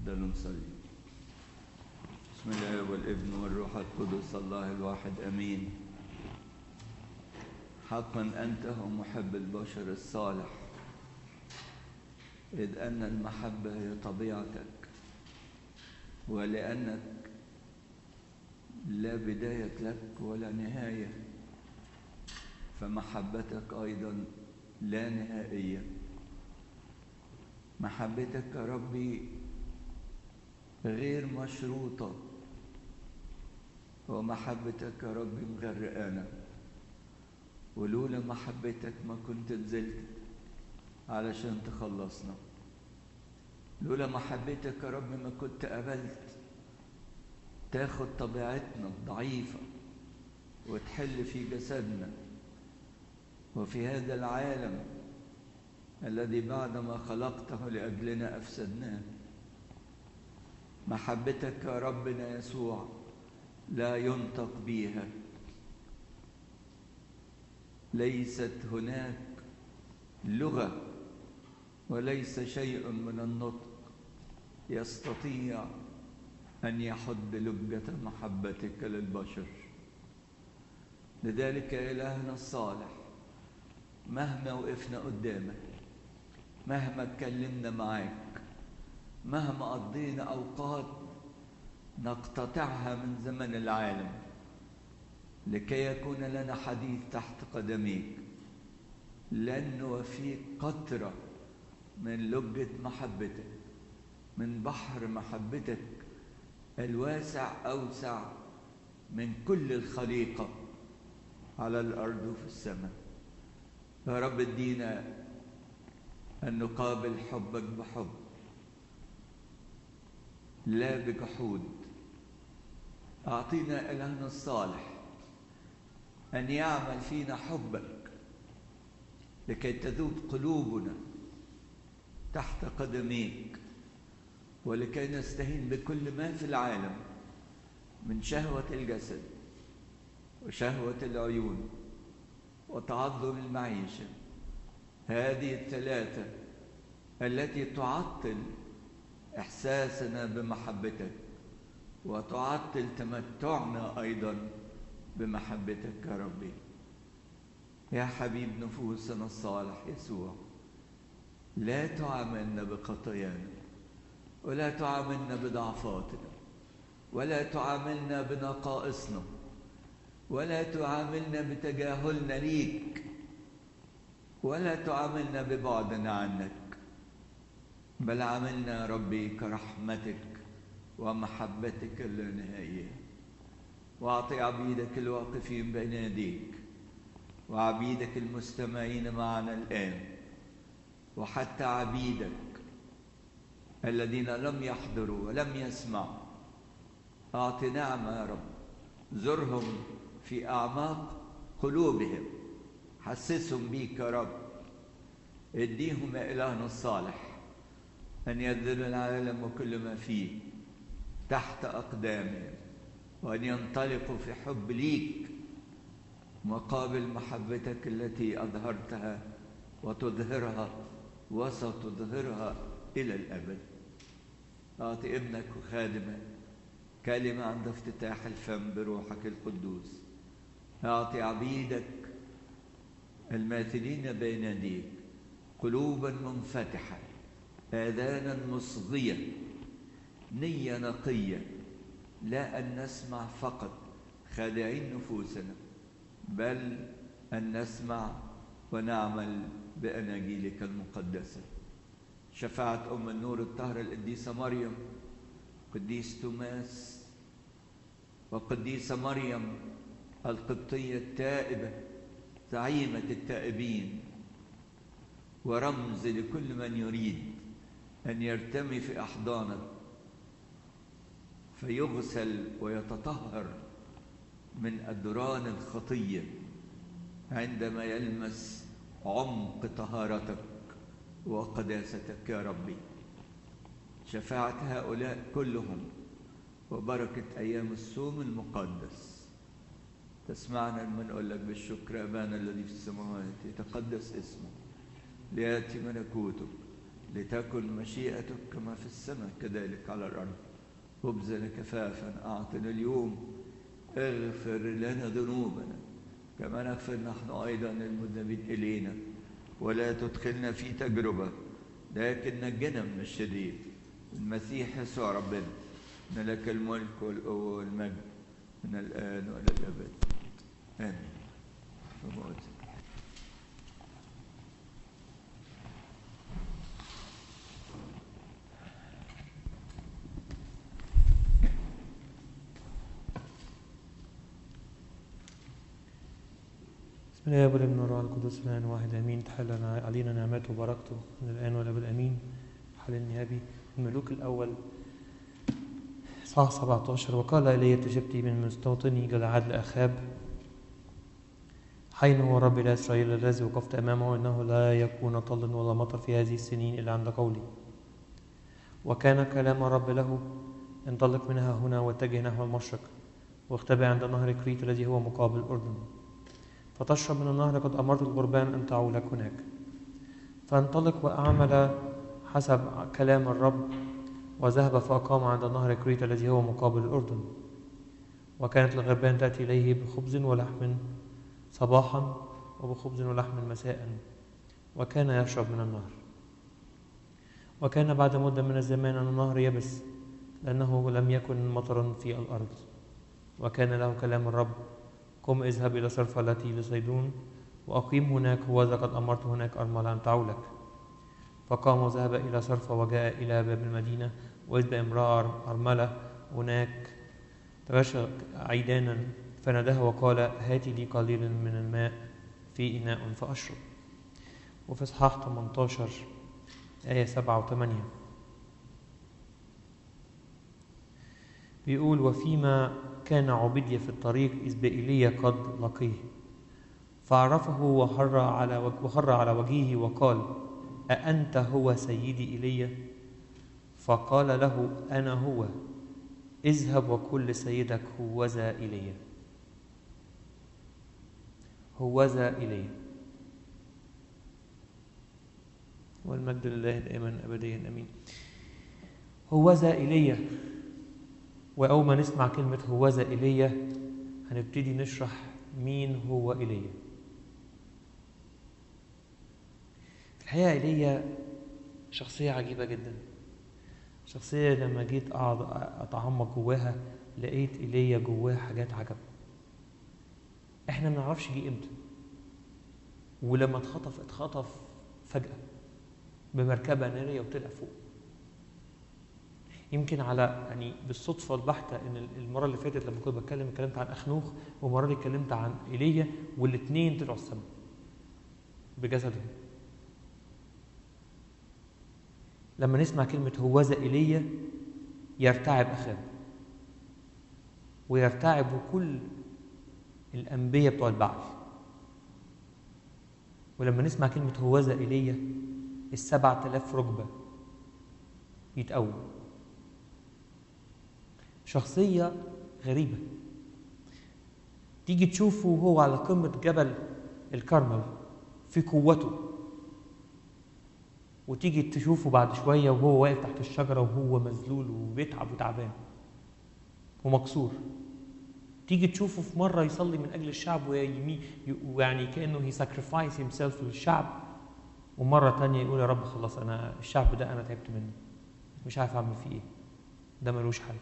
تفضلوا نصلي بسم الله والابن والروح القدس الله الواحد امين حقا انت هو محب البشر الصالح اذ ان المحبه هي طبيعتك ولانك لا بدايه لك ولا نهايه فمحبتك ايضا لا نهائيه محبتك يا ربي غير مشروطة ومحبتك يا ربي مغرقانا ولولا محبتك ما كنت نزلت علشان تخلصنا لولا محبتك يا رب ما كنت قبلت تاخد طبيعتنا الضعيفة وتحل في جسدنا وفي هذا العالم الذي بعدما خلقته لأجلنا أفسدناه محبتك يا ربنا يسوع لا ينطق بها ليست هناك لغة وليس شيء من النطق يستطيع أن يحد لجة محبتك للبشر لذلك يا إلهنا الصالح مهما وقفنا قدامك مهما اتكلمنا معاك مهما قضينا أوقات نقتطعها من زمن العالم لكي يكون لنا حديث تحت قدميك لن نوفيك قطرة من لجة محبتك من بحر محبتك الواسع أوسع من كل الخليقة على الأرض وفي السماء يا رب ادينا أن نقابل حبك بحب لا بجحود أعطينا إلهنا الصالح أن يعمل فينا حبك لكي تذوب قلوبنا تحت قدميك ولكي نستهين بكل ما في العالم من شهوة الجسد وشهوة العيون وتعظم المعيشة هذه الثلاثة التي تعطل إحساسنا بمحبتك وتعطل تمتعنا أيضا بمحبتك يا ربي يا حبيب نفوسنا الصالح يسوع لا تعاملنا بخطايانا ولا تعاملنا بضعفاتنا ولا تعاملنا بنقائصنا ولا تعاملنا بتجاهلنا ليك ولا تعاملنا ببعدنا عنك بل عاملنا يا ربي كرحمتك ومحبتك اللانهائيه واعطي عبيدك الواقفين بين يديك وعبيدك المستمعين معنا الان وحتى عبيدك الذين لم يحضروا ولم يسمعوا اعط نعمه يا رب زرهم في اعماق قلوبهم حسسهم بيك يا رب اديهم يا الهنا الصالح ان يذلوا العالم وكل ما فيه تحت اقدامهم وان ينطلقوا في حب ليك مقابل محبتك التي اظهرتها وتظهرها وستظهرها الى الابد اعطي ابنك وخادمك كلمه عند افتتاح الفم بروحك القدوس اعطي عبيدك الماثلين بين يديك قلوبا منفتحه اذانا مصغيه نيه نقيه لا ان نسمع فقط خادعين نفوسنا بل ان نسمع ونعمل باناجيلك المقدسه شفاعه ام النور الطاهره القديسه مريم قديس توماس وقديسه مريم القبطيه التائبه زعيمه التائبين ورمز لكل من يريد ان يرتمي في احضانك فيغسل ويتطهر من أدران الخطية عندما يلمس عمق طهارتك وقداستك يا ربي شفاعة هؤلاء كلهم وبركة أيام الصوم المقدس تسمعنا لما نقول لك بالشكر أبانا الذي في السماوات يتقدس اسمه ليأتي ملكوتك لتكن مشيئتك كما في السماء كذلك على الأرض خبزنا كفافا أعطنا اليوم اغفر لنا ذنوبنا كما نغفر نحن أيضا المذنبين إلينا ولا تدخلنا في تجربة لكن نجنا من الشرير المسيح يسوع ربنا إن لك الملك والقوة والمجد من الآن وإلى الأبد آمين فموت. بسم الله والابن والروح القدس الان واحد امين تحل علينا نعمته وبركته من الان والى الامين حل النيابي الملوك الاول صح 17 وقال ايليا تجبتي من مستوطني جلعاد لاخاب حين هو رب إله إسرائيل الذي وقفت أمامه إنه لا يكون طل ولا مطر في هذه السنين إلا عند قولي وكان كلام الرب له انطلق منها هنا واتجه نحو المشرق واختبئ عند نهر كريت الذي هو مقابل الأردن فتشرب من النهر قد أمرت الغربان أن تعولك هناك فانطلق وأعمل حسب كلام الرب وذهب فأقام عند نهر كريت الذي هو مقابل الأردن وكانت الغربان تأتي إليه بخبز ولحم صباحا وبخبز ولحم مساء وكان يشرب من النهر وكان بعد مدة من الزمان أن النهر يبس لأنه لم يكن مطر في الأرض وكان له كلام الرب قم اذهب إلى صرفة التي لصيدون وأقيم هناك وإذا قد أمرت هناك أرملة أن تعولك فقام وذهب إلى صرفة وجاء إلى باب المدينة وإذ بامرأة أرملة هناك تغشى عيدانا فناداها وقال هاتي لي قليلا من الماء في إناء فأشرب وفي إصحاح 18 آية 7 و8 بيقول وفيما كان عبيدية في الطريق إذ بإيليا قد لقيه فعرفه وخر على وخر على وجهه وقال أأنت هو سيدي إيليا فقال له أنا هو اذهب وقل لسيدك هوذا إلي هوذا إلي والمجد لله دائما أبديا أمين هوذا إلي وأول ما نسمع كلمة هوذا إلي هنبتدي نشرح مين هو إلي في الحقيقة إيليا شخصية عجيبة جدا شخصية لما جيت أقعد أتعمق جواها لقيت إيليا جواه حاجات عجب إحنا ما نعرفش جه إمتى ولما اتخطف اتخطف فجأة بمركبة نارية وطلع فوق يمكن على يعني بالصدفة البحتة إن المرة اللي فاتت لما كنت بتكلم اتكلمت عن أخنوخ والمرة دي اتكلمت عن إيليا والاتنين طلعوا السماء بجسدهم لما نسمع كلمة هوذا إيليا يرتعب أخاب ويرتعب كل الأنبياء بتوع البعث ولما نسمع كلمة هوذا إيليا السبعة آلاف ركبة يتقوم شخصية غريبة تيجي تشوفه وهو على قمة جبل الكرمل في قوته وتيجي تشوفه بعد شوية وهو واقف تحت الشجرة وهو مذلول وبيتعب وتعبان ومكسور تيجي تشوفه في مرة يصلي من أجل الشعب ويعني كأنه هي sacrifice himself للشعب ومرة تانية يقول يا رب خلاص أنا الشعب ده أنا تعبت منه مش عارف أعمل فيه إيه ده ملوش حل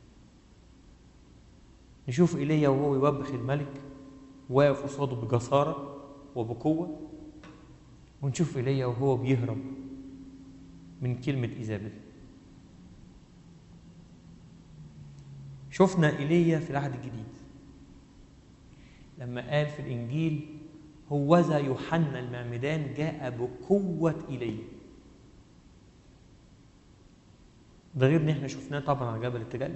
نشوف إيليا وهو يوبخ الملك واقف قصاده بجسارة وبقوة ونشوف إيليا وهو بيهرب من كلمة إيزابل شفنا إيليا في العهد الجديد لما قال في الإنجيل هوذا يوحنا المعمدان جاء بقوة إيليا ده غير ان احنا شفناه طبعا على جبل التجلي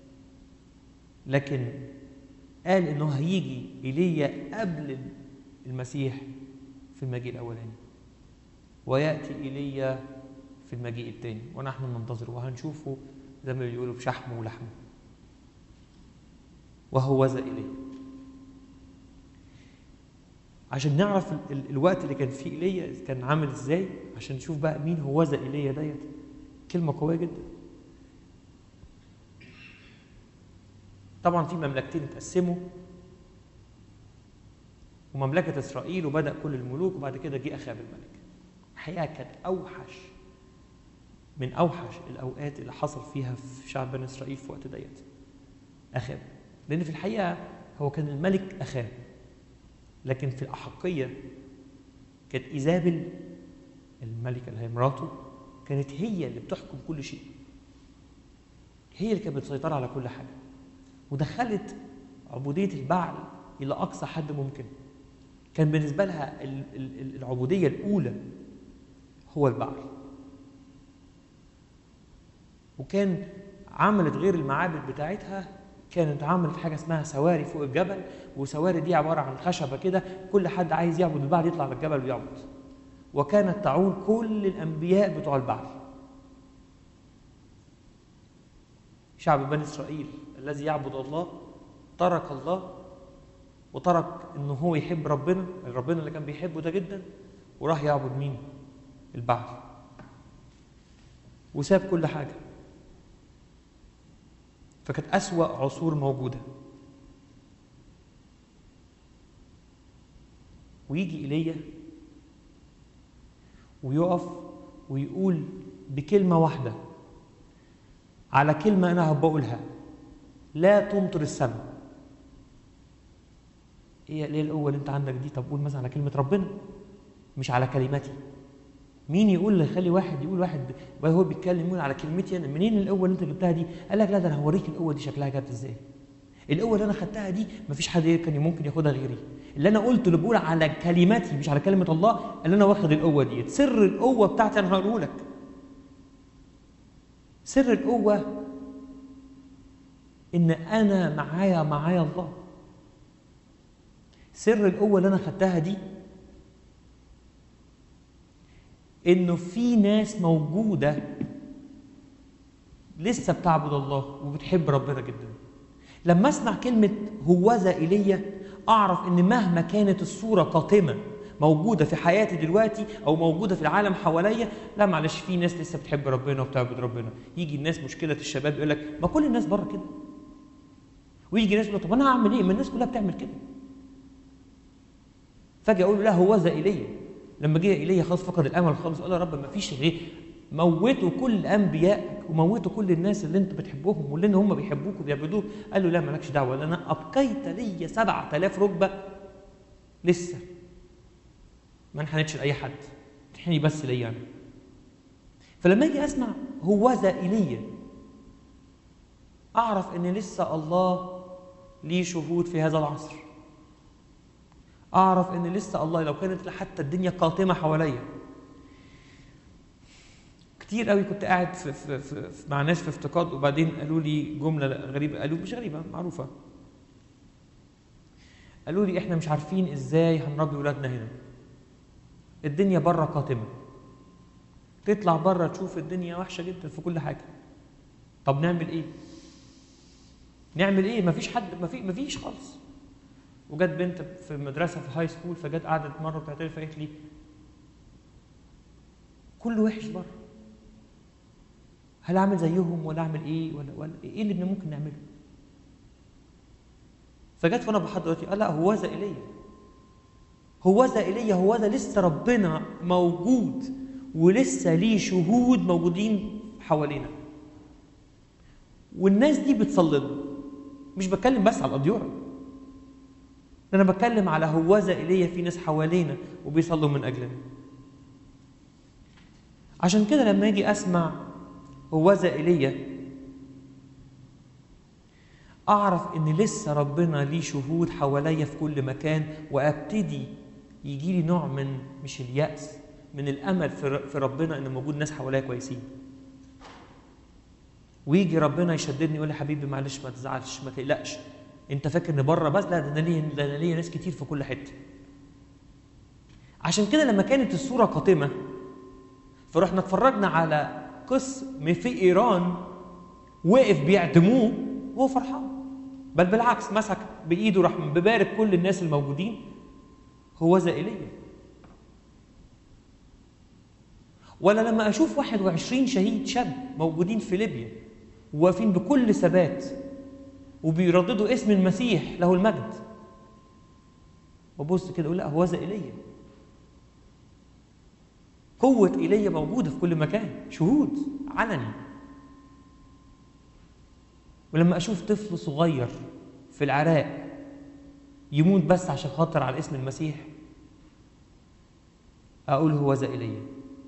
لكن قال انه هيجي ايليا قبل المسيح في المجيء الاولاني وياتي ايليا في المجيء الثاني ونحن ننتظر وهنشوفه زي ما بيقولوا بشحمه ولحمه وهوذا ايليا عشان نعرف ال- ال- الوقت اللي كان فيه ايليا كان عامل ازاي عشان نشوف بقى مين هو ذا ايليا ديت كلمه قويه جدا طبعا في مملكتين اتقسموا ومملكه اسرائيل وبدا كل الملوك وبعد كده جه اخاب الملك الحقيقه كانت اوحش من اوحش الاوقات اللي حصل فيها في شعب بني اسرائيل في وقت ديت اخاب لان في الحقيقه هو كان الملك اخاب لكن في الاحقيه كانت ايزابل الملكه اللي هي مراته كانت هي اللي بتحكم كل شيء هي اللي كانت بتسيطر على كل حاجه ودخلت عبوديه البعل الى اقصى حد ممكن كان بالنسبه لها ال- ال- ال- العبوديه الاولى هو البعل وكان عملت غير المعابد بتاعتها كانت عملت حاجه اسمها سواري فوق الجبل وسواري دي عباره عن خشبه كده كل حد عايز يعبد البعل يطلع على الجبل ويعبد وكانت تعول كل الانبياء بتوع البعل شعب بني اسرائيل الذي يعبد الله ترك الله وترك انه هو يحب ربنا ربنا اللي كان بيحبه ده جدا وراح يعبد مين البعل وساب كل حاجه فكانت أسوأ عصور موجودة ويجي إيليا ويقف ويقول بكلمة واحدة على كلمة أنا بقولها لا تمطر السماء ايه ليه القوة اللي انت عندك دي طب قول مثلا على كلمة ربنا مش على كلمتي مين يقول يخلي واحد يقول واحد وهو بيتكلم يقول على كلمتي انا منين القوه اللي انت جبتها دي؟ قال لك لا ده انا هوريك القوه دي شكلها جت ازاي. القوه اللي انا خدتها دي مفيش حد كان ممكن ياخدها غيري. اللي انا قلته اللي بقول على كلماتي مش على كلمه الله اللي انا واخد القوه دي سر القوه بتاعتي انا هقوله لك. سر القوه ان انا معايا معايا الله. سر القوه اللي انا خدتها دي انه في ناس موجوده لسه بتعبد الله وبتحب ربنا جدا لما اسمع كلمه هوذا ايليا اعرف ان مهما كانت الصوره قاتمه موجوده في حياتي دلوقتي او موجوده في العالم حواليا لا معلش في ناس لسه بتحب ربنا وبتعبد ربنا يجي الناس مشكله الشباب يقول لك ما كل الناس بره كده ويجي ناس يقول طب انا هعمل ايه ما الناس كلها بتعمل كده فجاه اقول له لا هوذا ايليا لما جه ايليا خلاص فقد الامل خالص قال يا رب ما فيش غير موتوا كل انبيائك وموتوا كل الناس اللي انت بتحبهم واللي هم بيحبوك وبيعبدوك قال له لا مالكش دعوه لان انا ابقيت لي 7000 ركبه لسه ما انحنتش لاي حد تحني بس ليا انا فلما اجي اسمع هوذا ايليا اعرف ان لسه الله ليه شهود في هذا العصر اعرف ان لسه الله لو كانت حتى الدنيا قاتمه حواليا كتير قوي كنت قاعد في في في في مع ناس في افتقاد وبعدين قالوا لي جمله غريبه قالوا مش غريبه معروفه قالوا لي احنا مش عارفين ازاي هنربي ولادنا هنا الدنيا بره قاتمه تطلع بره تشوف الدنيا وحشه جدا في كل حاجه طب نعمل ايه نعمل ايه مفيش حد مفي مفيش خالص وجت بنت في مدرسه في هاي سكول فجت قعدت مره بتعترف قالت لي كله وحش بره هل اعمل زيهم ولا اعمل ايه ولا ولا ايه اللي ممكن نعمله فجت وانا بحضر دلوقتي قال لا هوذا ايليا هوذا ايليا هوذا لسه ربنا موجود ولسه ليه شهود موجودين حوالينا والناس دي بتصلي له مش بتكلم بس على الاديره انا بتكلم على هوذا ايليا في ناس حوالينا وبيصلوا من اجلنا عشان كده لما اجي اسمع هوذا ايليا اعرف ان لسه ربنا ليه شهود حواليا في كل مكان وابتدي يجي لي نوع من مش الياس من الامل في ربنا ان موجود ناس حواليا كويسين ويجي ربنا يشددني يقول لي حبيبي معلش ما تزعلش ما تقلقش انت فاكر ان بره بس لا ده انا ليا ده انا ليا ناس كتير في كل حته عشان كده لما كانت الصوره قاتمه فرحنا اتفرجنا على قسم في ايران وقف بيعدموه وهو فرحان بل بالعكس مسك بايده راح مبارك كل الناس الموجودين هو ذا ايليا ولا لما اشوف 21 شهيد شاب موجودين في ليبيا وواقفين بكل ثبات وبيرددوا اسم المسيح له المجد وبص كده اقول لا هو ذا ايليا قوة ايليا موجودة في كل مكان شهود علني ولما اشوف طفل صغير في العراق يموت بس عشان خاطر على اسم المسيح اقول هو ذا ايليا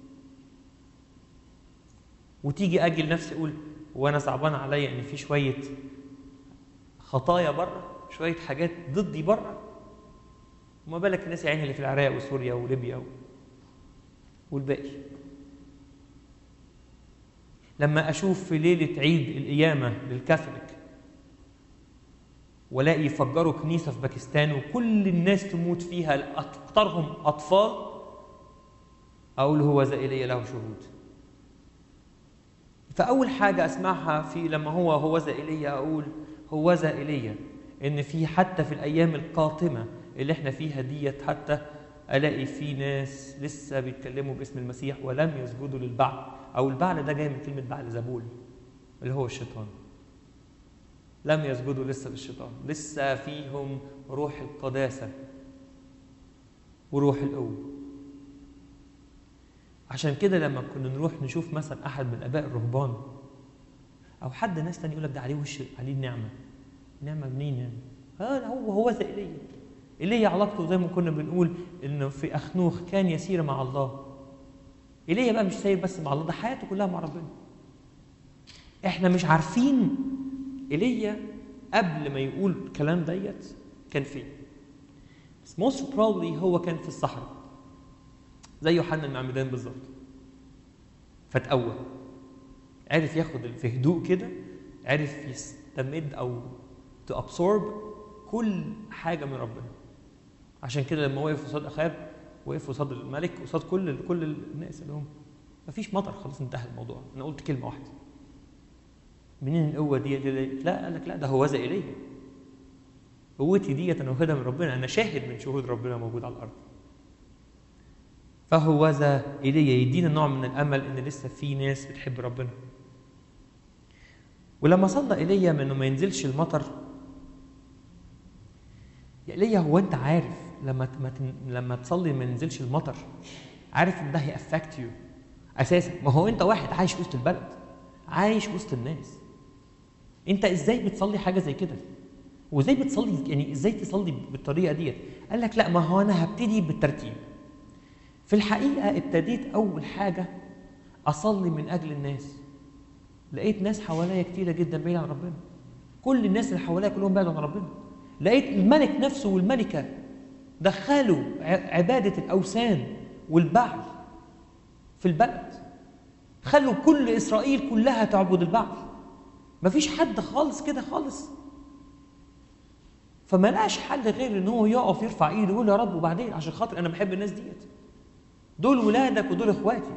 وتيجي اجي لنفسي اقول وانا صعبان عليا ان في شويه خطايا بره شويه حاجات ضدي بره وما بالك الناس يعني اللي في العراق وسوريا وليبيا و... والباقي لما اشوف في ليله عيد القيامه للكاثوليك والاقي يفجروا كنيسه في باكستان وكل الناس تموت فيها اكثرهم اطفال اقول هو ذا ايليا له شهود فاول حاجه اسمعها في لما هو هو ذا ايليا اقول هو ذا ايليا ان في حتى في الايام القاتمه اللي احنا فيها ديت حتى الاقي في ناس لسه بيتكلموا باسم المسيح ولم يسجدوا للبعل او البعل ده جاي من كلمه بعل زبول اللي هو الشيطان لم يسجدوا لسه للشيطان لسه فيهم روح القداسه وروح القوه عشان كده لما كنا نروح نشوف مثلا احد من اباء الرهبان او حد ناس تاني يقول لك ده عليه وش عليه النعمه نعمه منين يعني؟ اه هو هو زي ايليا ايليا علاقته زي ما كنا بنقول انه في اخنوخ كان يسير مع الله ايليا بقى مش ساير بس مع الله ده حياته كلها مع ربنا احنا مش عارفين ايليا قبل ما يقول الكلام ديت كان فين بس most probably هو كان في الصحراء زي يوحنا المعمدان بالظبط فتقوى عرف ياخد في هدوء كده عرف يستمد او تابسورب كل حاجه من ربنا عشان كده لما وقف قصاد اخاب وقف قصاد الملك قصاد كل كل الناس اللي هم مفيش مطر خلاص انتهى الموضوع انا قلت كلمه واحده منين القوه دي, دي, دي؟ لا قال لك لا ده هو ذا الي قوتي ديت انا واخدها من ربنا انا شاهد من شهود ربنا موجود على الارض فهو ذا ايليا يدينا نوع من الامل ان لسه في ناس بتحب ربنا ولما صلى ايليا من انه ما ينزلش المطر يا ايليا هو انت عارف لما ما تن... لما تصلي ما ينزلش المطر عارف ان ده هيأفكت يو اساسا ما هو انت واحد عايش وسط البلد عايش وسط الناس انت ازاي بتصلي حاجه زي كده وازاي بتصلي يعني ازاي تصلي بالطريقه ديت قال لك لا ما هو انا هبتدي بالترتيب في الحقيقه ابتديت اول حاجه اصلي من اجل الناس لقيت ناس حواليا كتيره جدا بعيد عن ربنا كل الناس اللي حواليا كلهم بعيد عن ربنا لقيت الملك نفسه والملكه دخلوا عباده الاوثان والبعل في البلد خلوا كل اسرائيل كلها تعبد البعل مفيش حد خالص كده خالص فما لقاش حل غير ان هو يقف يرفع ايده ويقول يا رب وبعدين عشان خاطر انا بحب الناس ديت دول ولادك ودول اخواتي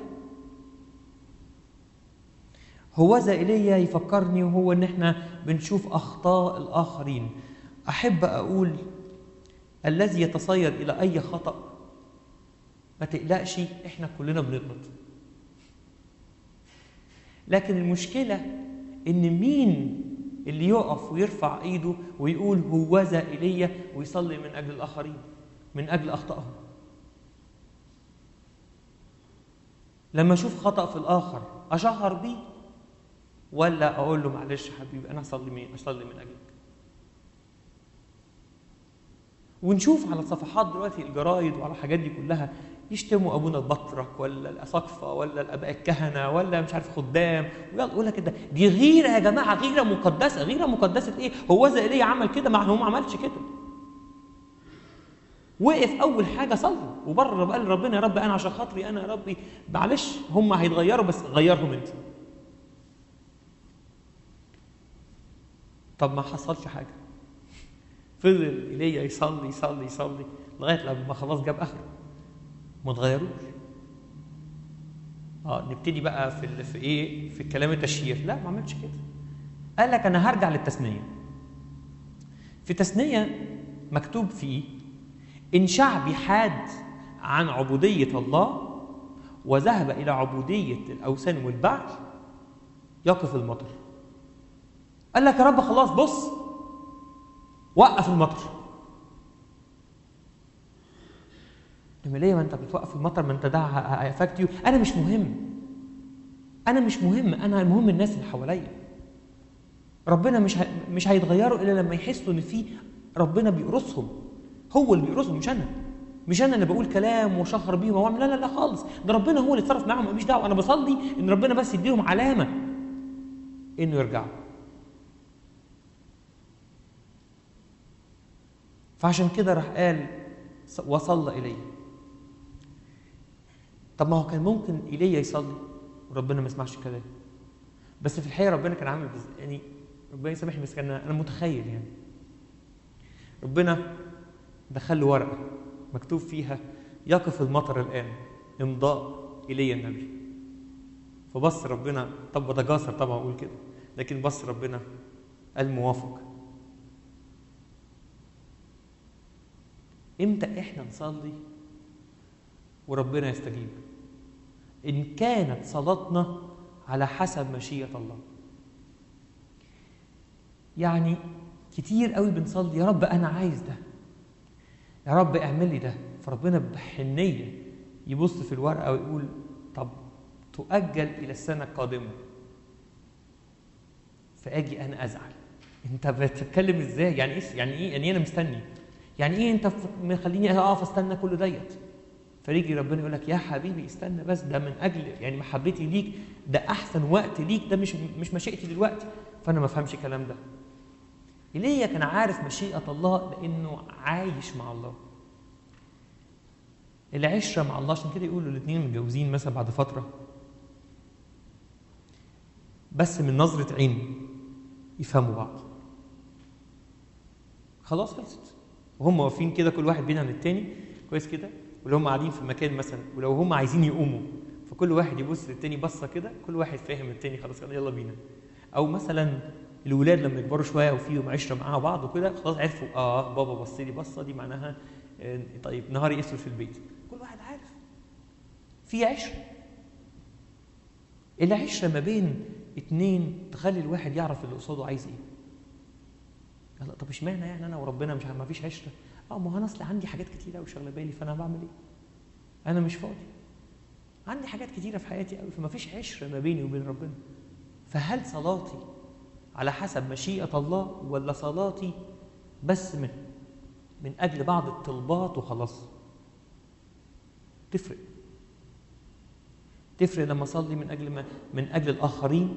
هو ذا ايليا يفكرني وهو ان احنا بنشوف اخطاء الاخرين احب اقول الذي يتصيد الى اي خطا ما تقلقش احنا كلنا بنغلط لكن المشكله ان مين اللي يقف ويرفع ايده ويقول هو ذا ايليا ويصلي من اجل الاخرين من اجل اخطائهم لما اشوف خطا في الاخر اشهر بيه ولا اقول له معلش يا حبيبي انا اصلي مين اصلي من اجلك ونشوف على صفحات دلوقتي الجرايد وعلى الحاجات دي كلها يشتموا ابونا البطرك ولا الاساقفه ولا الاباء الكهنه ولا مش عارف خدام ويلا يقول لك كده دي غيره يا جماعه غيره مقدسه غيره مقدسه ايه هو ذا ايليا عمل كده مع هو ما عملش كده وقف اول حاجه صلى وبره قال ربنا يا رب انا عشان خاطري انا يا ربي معلش هم هيتغيروا بس غيرهم انت طب ما حصلش حاجه فضل ايليا يصلي يصلي يصلي لغايه لما خلاص جاب اخره ما اتغيروش اه نبتدي بقى في ال- في ايه في الكلام التشهير لا ما عملش كده قال لك انا هرجع للتثنيه في تثنيه مكتوب فيه إن شعبي حاد عن عبودية الله وذهب إلى عبودية الأوثان والبعل يقف المطر قال لك يا رب خلاص بص وقف المطر لما ليه ما انت بتوقف المطر ما انت ده هيفكت يو انا مش مهم انا مش مهم انا المهم الناس اللي حواليا ربنا مش ه... مش هيتغيروا الا لما يحسوا ان في ربنا بيقرصهم هو اللي بيقرصهم مش انا مش انا اللي بقول كلام وشهر بيهم واعمل لا لا لا خالص ده ربنا هو اللي اتصرف معاهم ماليش دعوه انا بصلي ان ربنا بس يديهم علامه انه يرجعوا فعشان كده راح قال وصلى الي طب ما هو كان ممكن ايليا يصلي وربنا ما يسمعش كلامه بس في الحقيقه ربنا كان عامل بز... يعني ربنا يسامحني بس كان انا متخيل يعني ربنا دخل له ورقه مكتوب فيها يقف المطر الان امضاء ايليا النبي فبص ربنا طب ده جاسر طبعا اقول كده لكن بص ربنا قال موافق امتى احنا نصلي وربنا يستجيب ان كانت صلاتنا على حسب مشيئه الله يعني كتير قوي بنصلي يا رب انا عايز ده يا رب اعمل لي ده فربنا بحنيه يبص في الورقه ويقول طب تؤجل الى السنه القادمه فاجي انا ازعل انت بتتكلم ازاي يعني ايه يعني ايه يعني انا مستني يعني ايه انت مخليني اقف استنى كل ديت فيجي ربنا يقول لك يا حبيبي استنى بس ده من اجل يعني محبتي ليك ده احسن وقت ليك ده مش مش مشيئتي دلوقتي فانا ما افهمش الكلام ده ايليا كان عارف مشيئه الله لانه عايش مع الله العشره مع الله عشان كده يقولوا الاثنين متجوزين مثلا بعد فتره بس من نظره عين يفهموا بعض خلاص خلصت وهم واقفين كده كل واحد بينا عن التاني كويس كده ولو هم قاعدين في مكان مثلا ولو هم عايزين يقوموا فكل واحد يبص للتاني بصه كده كل واحد فاهم التاني خلاص يلا بينا او مثلا الولاد لما يكبروا شويه وفيهم عشره معاها بعض وكده خلاص عرفوا اه بابا بص لي بصه دي معناها آه طيب نهاري اسود في البيت كل واحد عارف في عشره العشره ما بين اتنين تخلي الواحد يعرف اللي قصاده عايز ايه لا طب اشمعنى يعني انا وربنا مش ما فيش عشره اه ما هو انا اصل عندي حاجات كتيره قوي شغله بالي فانا بعمل ايه انا مش فاضي عندي حاجات كتيره في حياتي قوي فما فيش عشره ما بيني وبين ربنا فهل صلاتي على حسب مشيئه الله ولا صلاتي بس من من اجل بعض الطلبات وخلاص تفرق تفرق لما اصلي من اجل ما من اجل الاخرين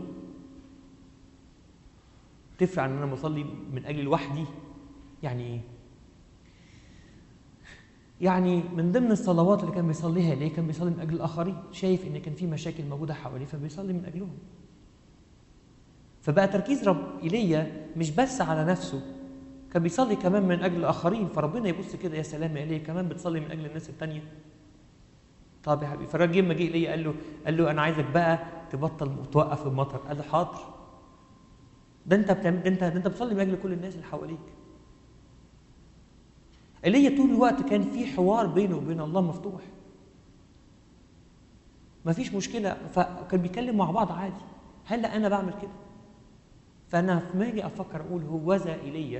تفرق عن ان انا بصلي من اجل لوحدي يعني ايه يعني من ضمن الصلوات اللي كان بيصليها ليه كان بيصلي من اجل الاخرين شايف ان كان في مشاكل موجوده حواليه فبيصلي من اجلهم فبقى تركيز رب ايليا مش بس على نفسه كان بيصلي كمان من اجل الاخرين فربنا يبص كده يا سلام يا ايليا كمان بتصلي من اجل الناس التانية طب يا حبيبي فالراجل لما جه ايليا قال له قال له انا عايزك بقى تبطل توقف المطر قال له حاضر ده انت بتعمل ده انت ده انت بتصلي من اجل كل الناس اللي حواليك ايليا طول الوقت كان في حوار بينه وبين الله مفتوح ما فيش مشكله فكان بيتكلم مع بعض عادي هل انا بعمل كده فانا لما اجي افكر اقول هوذا ايليا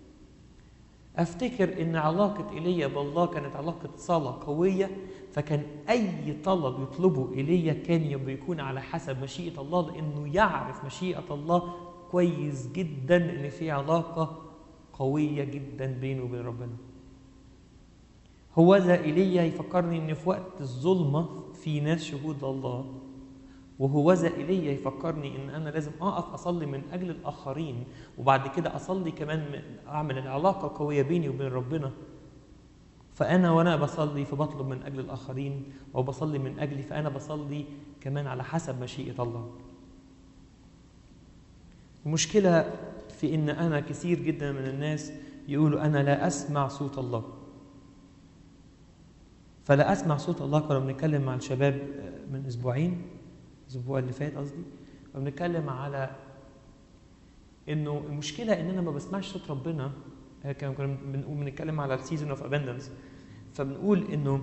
افتكر ان علاقه ايليا بالله كانت علاقه صلاه قويه فكان اي طلب يطلبه ايليا كان بيكون على حسب مشيئه الله لانه يعرف مشيئه الله كويس جدا ان في علاقه قويه جدا بينه وبين ربنا هوذا ايليا يفكرني ان في وقت الظلمه في ناس شهود الله وهوذا ايليا يفكرني ان انا لازم اقف اصلي من اجل الاخرين وبعد كده اصلي كمان اعمل العلاقه قويه بيني وبين ربنا فانا وانا بصلي فبطلب من اجل الاخرين او بصلي من اجلي فانا بصلي كمان على حسب مشيئه الله المشكله في ان انا كثير جدا من الناس يقولوا انا لا اسمع صوت الله فلا اسمع صوت الله كنا بنتكلم مع الشباب من اسبوعين الاسبوع اللي فات قصدي وبنتكلم على انه المشكله ان انا ما بسمعش صوت ربنا كنا بنقول بنتكلم على السيزون اوف ابندنس فبنقول انه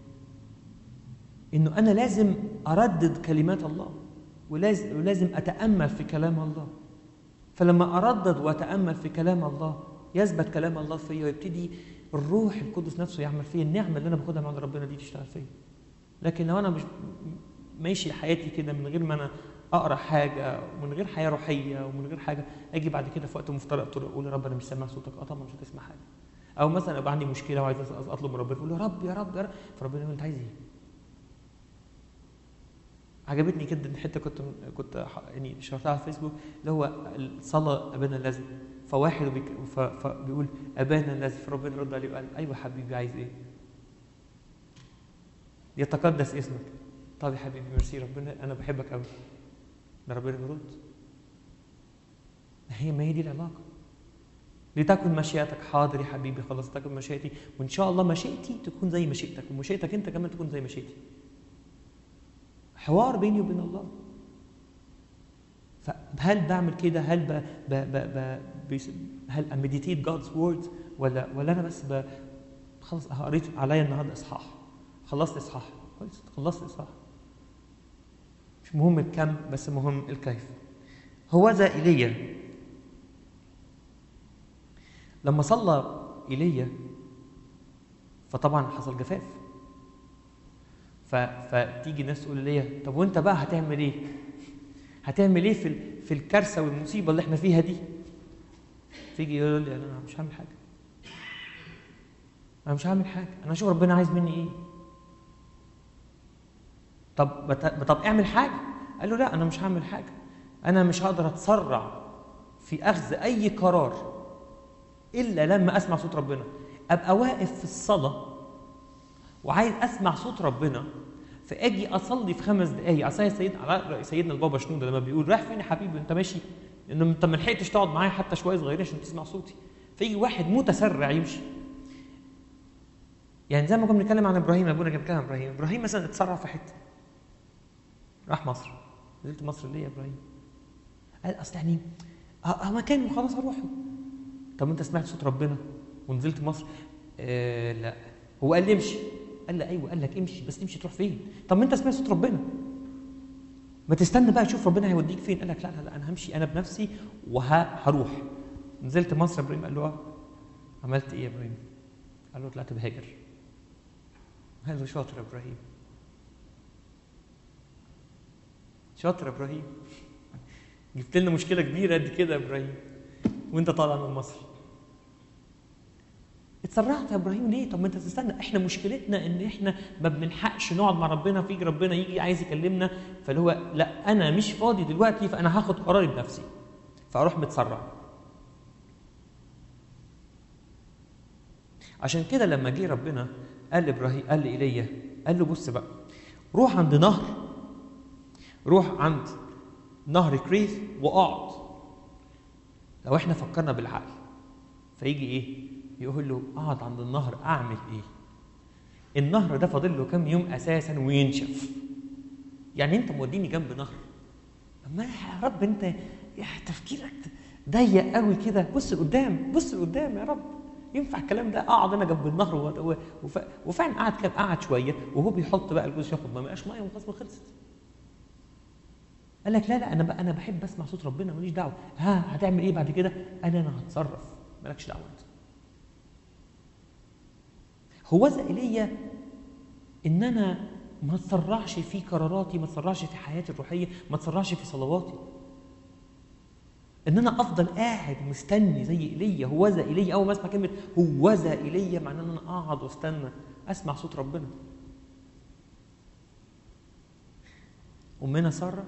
انه انا لازم اردد كلمات الله ولازم ولازم اتامل في كلام الله فلما اردد واتامل في كلام الله يثبت كلام الله فيا ويبتدي الروح القدس نفسه يعمل فيا النعمه اللي انا باخدها من عند ربنا دي تشتغل فيا لكن لو انا مش ماشي حياتي كده من غير ما انا اقرا حاجه ومن غير حياه روحيه ومن غير حاجه اجي بعد كده في وقت مفترق اقول يا رب انا مش سامع صوتك اه طبعا مش هتسمع حاجه او مثلا ابقى عندي مشكله وعايز اطلب من ربنا اقول يا رب يا رب يا رب فربنا يقول انت عايز ايه؟ عجبتني جدا حته كنت كنت يعني شرحتها على الفيسبوك اللي هو الصلاه ابانا الذي فواحد بيك فبيقول ابانا الذي فربنا رد عليه وقال ايوه حبيبي عايز ايه؟ يتقدس اسمك طب يا حبيبي ميرسي ربنا انا بحبك قوي ده ربنا بيرد هي ما هي دي العلاقه لتكن مشيئتك حاضر يا حبيبي خلاص تكن مشيئتي وان شاء الله مشيئتي تكون زي مشيئتك ومشيئتك انت كمان تكون زي مشيئتي حوار بيني وبين الله فهل بعمل كده هل ب ب ب ب هل امديتيت جادز ووردز ولا ولا انا بس ب خلاص قريت عليا النهارده اصحاح خلصت اصحاح كويس خلصت اصحاح مش مهم الكم بس مهم الكيف هو ذا ايليا لما صلى ايليا فطبعا حصل جفاف فتيجي ناس تقول ليا طب وانت بقى هتعمل ايه؟ هتعمل ايه في في الكارثه والمصيبه اللي احنا فيها دي؟ تيجي يقول لي انا مش هعمل حاجه. انا مش هعمل حاجه، انا اشوف ربنا عايز مني ايه؟ طب طب اعمل حاجه. قال له لا انا مش هعمل حاجه. انا مش هقدر اتسرع في اخذ اي قرار الا لما اسمع صوت ربنا. ابقى واقف في الصلاه وعايز اسمع صوت ربنا فاجي اصلي في خمس دقائق اصل سيدنا على سيدنا البابا شنوده لما بيقول رايح فين يا حبيبي انت ماشي انه انت ما لحقتش تقعد معايا حتى شويه صغيرين عشان تسمع صوتي فيجي واحد متسرع يمشي يعني زي ما كنا بنتكلم عن ابراهيم ابونا كان بيتكلم عن ابراهيم ابراهيم مثلا اتسرع في حته راح مصر نزلت مصر ليه يا ابراهيم قال اصل يعني اه مكان وخلاص اروحه طب انت سمعت صوت ربنا ونزلت مصر آه لا هو قال لي امشي قال لي ايوه قال لك امشي بس تمشي تروح فين طب ما انت سمعت صوت ربنا ما تستنى بقى تشوف ربنا هيوديك فين قال لك لا لا لا انا همشي انا بنفسي وهروح نزلت مصر ابراهيم قال له اه عملت ايه يا ابراهيم قال له طلعت بهاجر قال له شاطر يا ابراهيم شاطر يا ابراهيم جبت لنا مشكله كبيره قد كده يا ابراهيم وانت طالع من مصر اتسرعت يا ابراهيم ليه؟ طب ما انت تستنى احنا مشكلتنا ان احنا ما بنلحقش نقعد مع ربنا فيجي ربنا يجي عايز يكلمنا فاللي هو لا انا مش فاضي دلوقتي فانا هاخد قراري بنفسي فاروح متسرع عشان كده لما جه ربنا قال لابراهيم قال لايليا قال له بص بقى روح عند نهر روح عند نهر كريث واقعد لو احنا فكرنا بالعقل فيجي ايه يقول له اقعد عند النهر اعمل ايه النهر ده فاضل له كام يوم اساسا وينشف يعني انت موديني جنب نهر اما يا رب انت يا تفكيرك ضيق قوي كده بص لقدام بص لقدام يا رب ينفع الكلام ده اقعد انا جنب النهر وف... وفعلا قعد كده قعد شويه وهو بيحط بقى الجوز ياخد ما بقاش ميه وخلاص خلصت قال لك لا لا انا بقى انا بحب اسمع صوت ربنا ماليش دعوه ها هتعمل ايه بعد كده انا انا هتصرف مالكش دعوه انت هو ذا ايليا ان انا ما اتسرعش في قراراتي ما اتسرعش في حياتي الروحيه ما اتسرعش في صلواتي ان انا افضل قاعد مستني زي ايليا هو ذا ايليا اول ما اسمع كلمه هو ذا ايليا معناه ان انا اقعد واستنى اسمع صوت ربنا امنا ساره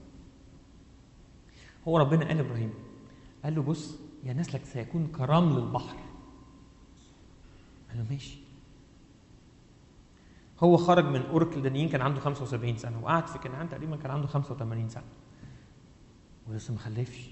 هو ربنا قال لابراهيم قال له بص يا نسلك سيكون كرمل البحر قال له ماشي هو خرج من اور كلدانيين كان عنده 75 سنه وقعد في كنعان تقريبا كان عنده 85 سنه ولسه ما خلفش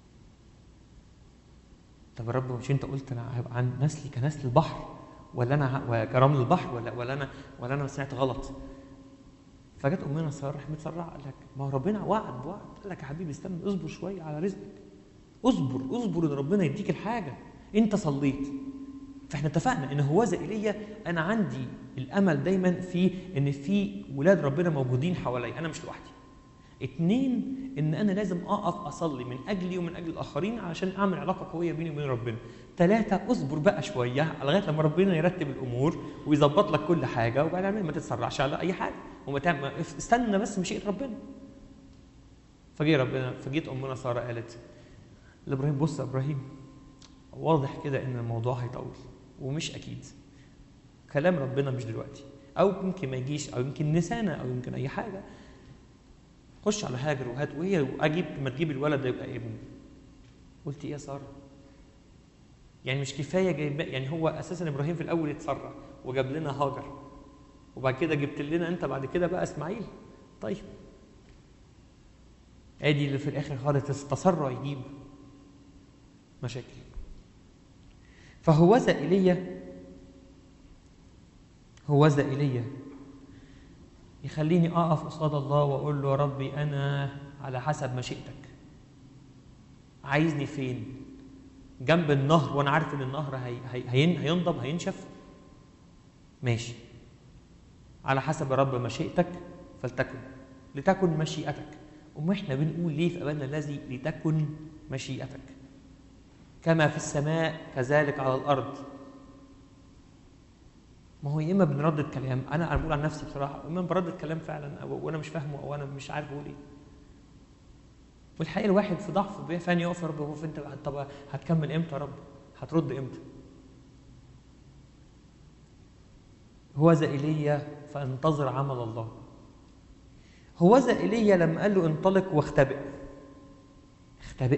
طب يا رب مش انت قلت انا هيبقى عن نسلي كنسل البحر ولا انا كرمل البحر ولا ولا انا ولا انا سمعت غلط فجت امنا ساره راح متسرعه قال لك ما هو ربنا وعد بوعد قال لك يا حبيبي استنى اصبر شويه على رزقك اصبر اصبر ان ربنا يديك الحاجه انت صليت فاحنا اتفقنا ان هوذا ايليا انا عندي الامل دايما في ان في ولاد ربنا موجودين حواليا انا مش لوحدي اتنين ان انا لازم اقف اصلي من اجلي ومن اجل الاخرين علشان اعمل علاقه قويه بيني وبين ربنا ثلاثة اصبر بقى شوية لغاية لما ربنا يرتب الأمور ويظبط لك كل حاجة وبعدين ما تتسرعش على أي حاجة وما تعمل استنى بس مشيئة ربنا. فجي ربنا فجيت أمنا سارة قالت لإبراهيم بص يا إبراهيم واضح كده إن الموضوع هيطول ومش أكيد. كلام ربنا مش دلوقتي أو يمكن ما يجيش أو يمكن نسانا أو يمكن أي حاجة. خش على هاجر وهات وهي اجيب ما تجيب الولد ده يبقى ابني قلت ايه يا ساره يعني مش كفايه جايب يعني هو اساسا ابراهيم في الاول اتسرع وجاب لنا هاجر وبعد كده جبت لنا انت بعد كده بقى اسماعيل طيب ادي اللي في الاخر خالص التسرع يجيب مشاكل فهوذا ايليا هوذا ايليا يخليني اقف قصاد الله واقول له يا ربي انا على حسب مشيئتك عايزني فين جنب النهر وانا عارف ان النهر هي هي هينضب هينشف ماشي على حسب يا رب مشيئتك فلتكن لتكن مشيئتك أم احنا بنقول ليه في أبانا الذي لتكن مشيئتك كما في السماء كذلك على الأرض ما هو يا اما بنردد كلام انا انا بقول عن نفسي بصراحه اما بردد كلام فعلا او وانا مش فاهمه او انا مش عارف اقول ايه والحقيقه الواحد في ضعف فين يقف يا رب هو انت طب هتكمل امتى يا رب هترد امتى هوذا ايليا فانتظر عمل الله هوذا ايليا لما قال له انطلق واختبئ اختبئ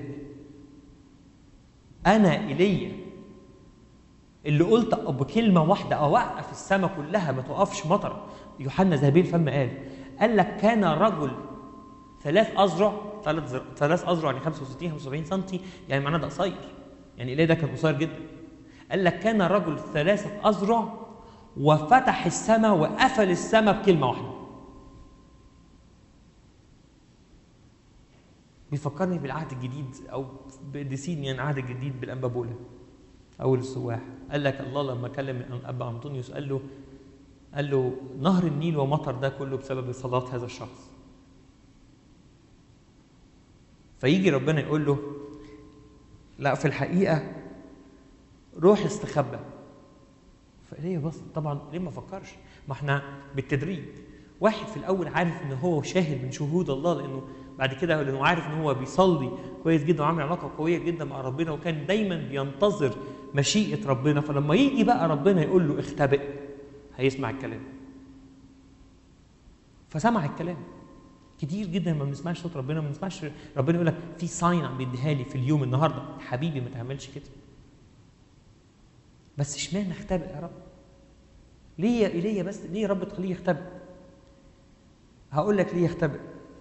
انا ايليا اللي قلت بكلمه واحده اوقف السماء كلها ما توقفش مطر يوحنا ذهبي الفم قال قال لك كان رجل ثلاث اذرع ثلاث زر... ثلاث اذرع يعني 65 75 سم يعني معناه ده قصير يعني ايليا ده كان قصير جدا قال لك كان رجل ثلاثه اذرع وفتح السماء وقفل السماء بكلمه واحده بيفكرني بالعهد الجديد او بقديسين يعني العهد الجديد بالانبابوله اول السواح قال لك الله لما كلم ابا انطونيوس قال له قال له نهر النيل ومطر ده كله بسبب صلاه هذا الشخص فيجي ربنا يقول له لا في الحقيقه روح استخبى فليه بص طبعا ليه ما فكرش ما احنا بالتدريج واحد في الاول عارف ان هو شاهد من شهود الله لانه بعد كده لانه عارف ان هو بيصلي كويس جدا وعامل علاقه قويه جدا مع ربنا وكان دايما بينتظر مشيئه ربنا فلما يجي بقى ربنا يقول له اختبئ هيسمع الكلام فسمع الكلام كتير جدا ما بنسمعش صوت ربنا ما بنسمعش ربنا يقول لك في ساين عم بيديها لي في اليوم النهارده حبيبي ما تعملش كده بس اشمعنى اختبئ يا رب ليه يا ايليا بس ليه يا رب تخليه يختبئ هقول لك ليه يختبئ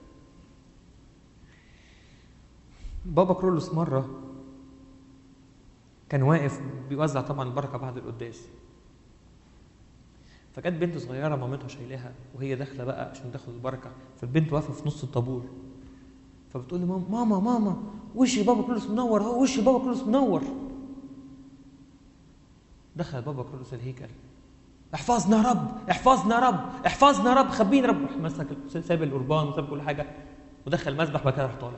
بابا كرولوس مره كان واقف بيوزع طبعا البركه بعد القداس فكانت بنت صغيره مامتها شايلاها وهي داخله بقى عشان تاخد البركه فالبنت واقفه في نص الطابور فبتقول لي ماما ماما ماما وش بابا كرولوس منور اهو وش بابا كرولوس منور دخل بابا كرولوس الهيكل احفظنا يا رب احفظنا يا رب احفظنا يا رب خبينا يا رب راح مسك ساب القربان وساب كل حاجه ودخل المسبح بعد كده راح طالع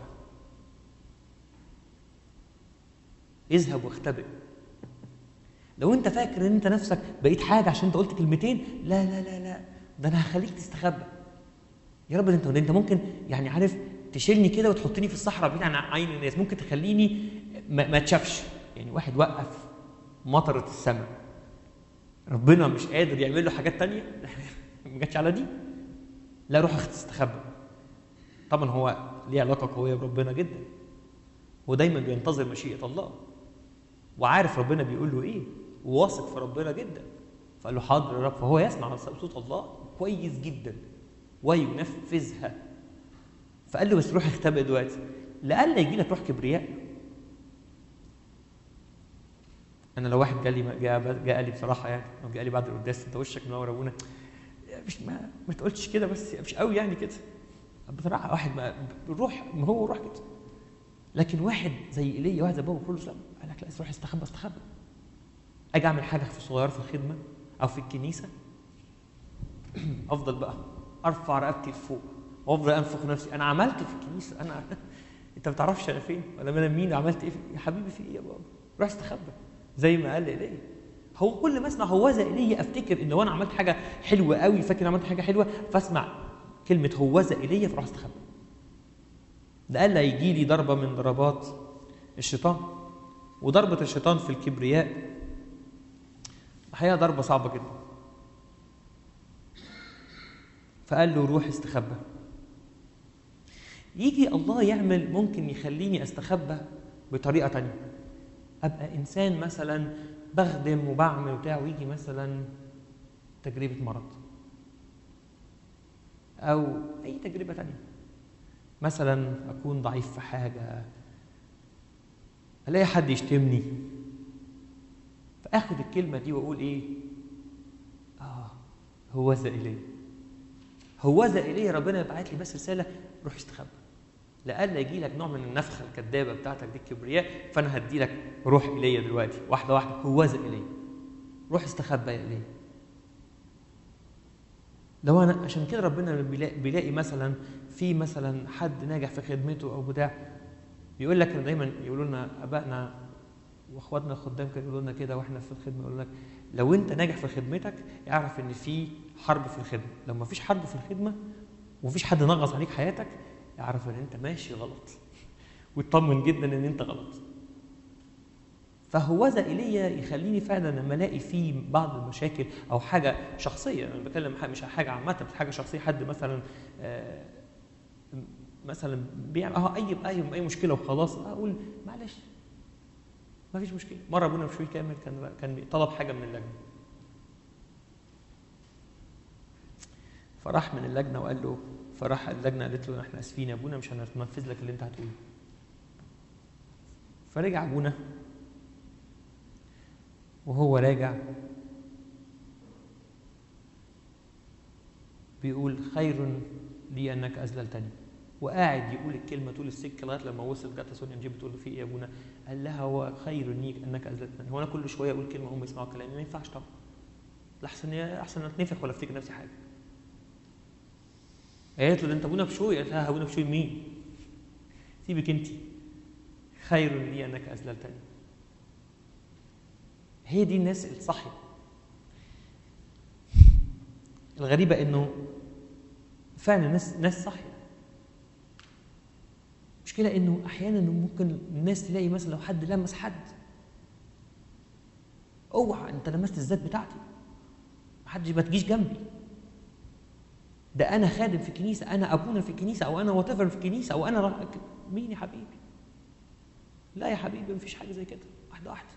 اذهب واختبئ لو انت فاكر ان انت نفسك بقيت حاجه عشان انت قلت كلمتين لا لا لا لا ده انا هخليك تستخبى يا رب انت انت ممكن يعني عارف تشيلني كده وتحطني في الصحراء بعيد عن عين الناس ممكن تخليني ما, ما تشافش يعني واحد وقف مطره السماء ربنا مش قادر يعمل له حاجات تانية ما جاتش على دي لا روح استخبى طبعا هو ليه علاقه قويه بربنا جدا ودايما بينتظر مشيئه الله وعارف ربنا بيقول له ايه وواثق في ربنا جدا فقال له حاضر يا رب فهو يسمع صوت الله كويس جدا وينفذها فقال له بس روح اختبئ دلوقتي لألا يجي لك روح كبرياء انا لو واحد جاء لي جاء, جاء لي بصراحه يعني او جاء لي بعد القداس انت وشك منور ابونا مش ما, ما تقولش كده بس مش قوي يعني كده بصراحه واحد ما روح ما هو روح كده لكن واحد زي ايليا واحد زي بابا كله لا قال لك لا روح استخبى استخبى اجي اعمل حاجه في صغيره في الخدمه او في الكنيسه افضل بقى ارفع رقبتي لفوق وافضل انفخ نفسي انا عملت في الكنيسه انا انت ما تعرفش انا فين ولا انا مين عملت ايه في... يا حبيبي في ايه يا بابا روح استخبى زي ما قال ايليا هو كل ما اسمع هوذا ايليا افتكر ان لو انا عملت حاجه حلوه قوي فاكر عملت حاجه حلوه فاسمع كلمه هوذا ايليا فاروح استخبى ده قال يجي لي ضربه من ضربات الشيطان وضربه الشيطان في الكبرياء الحقيقه ضربه صعبه جدا فقال له روح استخبى يجي الله يعمل ممكن يخليني استخبى بطريقه تانية ابقى انسان مثلا بخدم وبعمل وبتاع ويجي مثلا تجربه مرض او اي تجربه تانية مثلا اكون ضعيف في حاجه الاقي حد يشتمني فاخد الكلمه دي واقول ايه اه هوذا الي هوذا الي ربنا يبعت لي بس رساله روح استخبى لألا يجي لك نوع من النفخه الكذابه بتاعتك دي الكبرياء فانا هدي لك روح الي دلوقتي واحده واحده هوذا الي روح استخبى يا الي لو انا عشان كده ربنا بيلاقي, بيلاقي مثلا في مثلا حد ناجح في خدمته او بتاع يقول لك دايما يقولوا لنا ابائنا واخواتنا الخدام كانوا يقولوا لنا كده واحنا في الخدمه يقولوا لك لو انت ناجح في خدمتك اعرف ان في حرب في الخدمه لو ما فيش حرب في الخدمه ومفيش حد نغص عليك حياتك اعرف ان انت ماشي غلط واطمن جدا ان انت غلط فهوذا ايليا يخليني فعلا لما الاقي في بعض المشاكل او حاجه شخصيه انا بتكلم مش حاجه عامه بس حاجه شخصيه حد مثلا آه مثلا بيعمل اه اي اي اي مشكله وخلاص اقول معلش ما فيش مشكله مره ابونا بشوي كامل كان كان طلب حاجه من اللجنه فراح من اللجنه وقال له فراح اللجنه قالت له احنا اسفين يا ابونا مش هننفذ لك اللي انت هتقوله فرجع ابونا وهو راجع بيقول خير لي انك اذللتني وقاعد يقول الكلمه طول السكه لغايه لما وصل جت سونيا نجيب بتقول له في ايه يا ابونا؟ قال لها هو خير ليك انك اذللتني هو انا كل شويه اقول كلمه هم يسمعوا كلامي ما ينفعش طبعا احسن احسن اتنفخ ولا افتكر نفسي حاجه قالت له ده انت ابونا بشوي قالت لها ابونا بشوي مين؟ سيبك انت خير لي انك اذللتني هي دي الناس الصحيه الغريبه انه فعلا ناس ناس صحيه المشكله انه احيانا ممكن الناس تلاقي مثلا لو حد لمس حد اوعى انت لمست الذات بتاعتي محدش ما تجيش جنبي ده انا خادم في كنيسه انا ابونا في كنيسه او انا وات في كنيسه او انا رأ... مين يا حبيبي لا يا حبيبي مفيش حاجه زي كده واحده واحده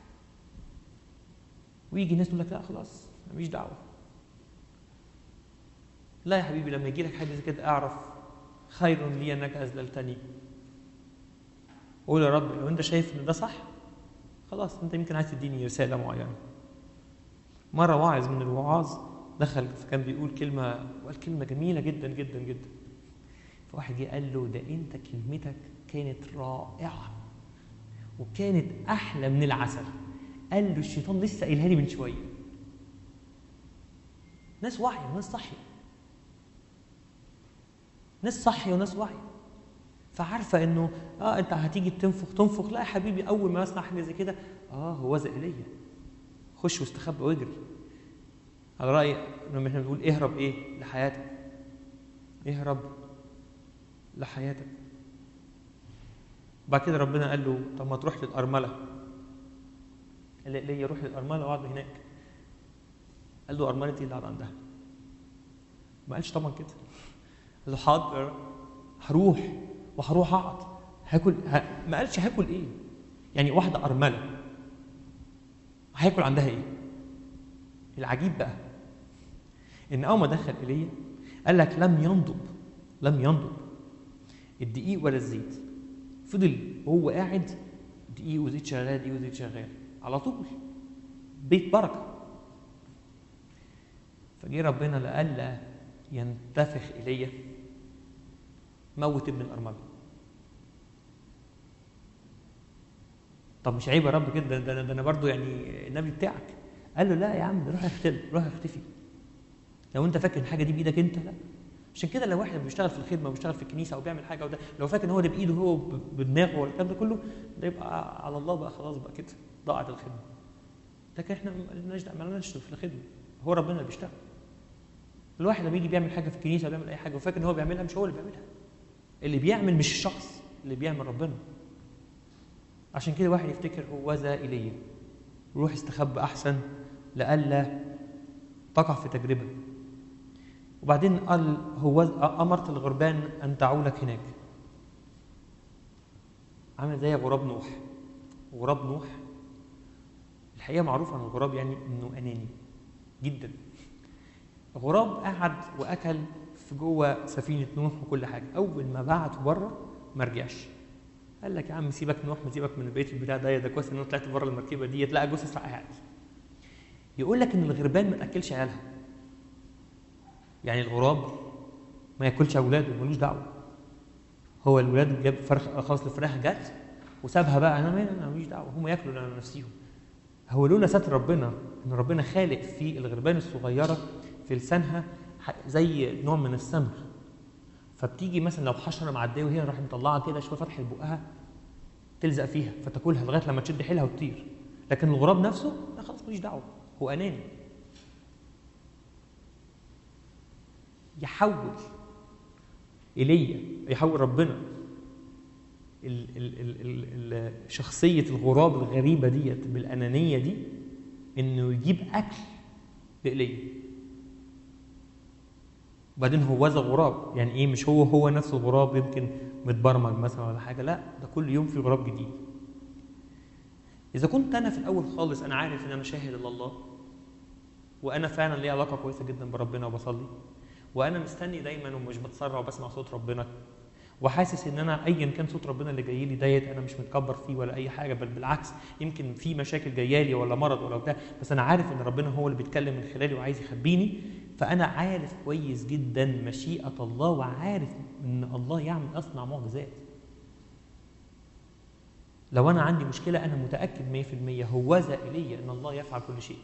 ويجي ناس تقول لك لا خلاص ماليش دعوه لا يا حبيبي لما يجي لك حاجه زي كده اعرف خير لي انك اذللتني قول يا رب لو انت شايف ان ده صح خلاص انت يمكن عايز تديني رساله معينه مره واعظ من الوعاظ دخل فكان بيقول كلمه وقال كلمه جميله جدا جدا جدا فواحد جه قال له ده انت كلمتك كانت رائعه وكانت احلى من العسل قال له الشيطان لسه قايلها لي من شويه ناس واعيه وناس صاحيه ناس صاحيه وناس واعيه فعارفه انه اه انت هتيجي تنفخ تنفخ لا يا حبيبي اول ما اسمع حاجه زي كده اه هو زق ايليا خش واستخبى واجري على راي لما احنا بنقول اهرب ايه لحياتك اهرب لحياتك بعد كده ربنا قال له طب ما تروح للارمله قال لي روح للارمله واقعد هناك قال له ارملتي اللي قاعد عندها ما قالش طبعا كده قال له حاضر هروح وهروح اقعد هاكل ه... ما قالش هاكل ايه يعني واحده ارمله هياكل عندها ايه العجيب بقى ان اول ما دخل ايليا قال لك لم ينضب لم ينضب الدقيق ولا الزيت فضل وهو قاعد دقيق وزيت شغال دقيق وزيت شغال على طول بيت بركه فجه ربنا لألا ينتفخ ايليا موت ابن الارمله طب مش عيب يا رب كده ده, ده, ده انا برضو يعني النبي بتاعك قال له لا يا عم روح اختفي روح اختفي لو انت فاكر الحاجه دي بايدك انت لا عشان كده لو واحد بيشتغل في الخدمه وبيشتغل في الكنيسه او بيعمل حاجه وده لو فاكر ان هو ده بايده هو ب- بدماغه ولا الكلام ده كله ده يبقى على الله بقى خلاص بقى كده ضاعت الخدمه لكن احنا مالناش دعوه مالناش في الخدمه هو ربنا اللي بيشتغل الواحد لما يجي بيعمل حاجه في الكنيسه بيعمل اي حاجه وفاكر ان هو بيعملها مش هو اللي بيعملها اللي بيعمل مش الشخص اللي بيعمل ربنا عشان كده واحد يفتكر هو ذا ايليا روح استخبى احسن لئلا تقع في تجربه وبعدين قال هو امرت الغربان ان تعولك هناك عامل زي غراب نوح غراب نوح الحقيقه معروف عن الغراب يعني انه اناني جدا غراب قعد واكل في جوه سفينه نوح وكل حاجه اول ما بعته بره ما رجعش قال لك يا عم سيبك نوح ما سيبك من البيت البتاع ده ده كويس ان انا طلعت بره المركبه دي تلاقي جثث قاعد يقول لك ان الغربان ما تاكلش عيالها يعني الغراب ما ياكلش اولاده ملوش دعوه هو الولاد جاب فرخ خلاص الفراخ جت وسابها بقى انا مالي انا ماليش دعوه هم ياكلوا انا نفسيهم هو لولا ستر ربنا ان ربنا خالق في الغربان الصغيره في لسانها ح- زي نوع من السمع فبتيجي مثلا لو حشره معديه وهي راح مطلعه كده شويه فتحه بقها تلزق فيها فتاكلها لغايه لما تشد حيلها وتطير لكن الغراب نفسه لا خلاص ماليش دعوه هو اناني يحول ايليا يحول ربنا ال ال ال ال ال شخصيه الغراب الغريبه ديت بالانانيه دي انه يجيب اكل لايليا وبعدين هو ذا غراب يعني ايه مش هو هو نفس الغراب يمكن متبرمج مثلا ولا حاجه لا ده كل يوم في غراب جديد اذا كنت انا في الاول خالص انا عارف ان انا شاهد لله وانا فعلا لي علاقه كويسه جدا بربنا وبصلي وانا مستني دايما ومش بتسرع وبسمع صوت ربنا وحاسس ان انا ايا كان صوت ربنا اللي جاي لي ديت انا مش متكبر فيه ولا اي حاجه بل بالعكس يمكن في مشاكل جايه لي ولا مرض ولا بتاع بس انا عارف ان ربنا هو اللي بيتكلم من خلالي وعايز يخبيني فانا عارف كويس جدا مشيئه الله وعارف ان الله يعمل اصنع معجزات لو انا عندي مشكله انا متاكد 100% هوذا الي ان الله يفعل كل شيء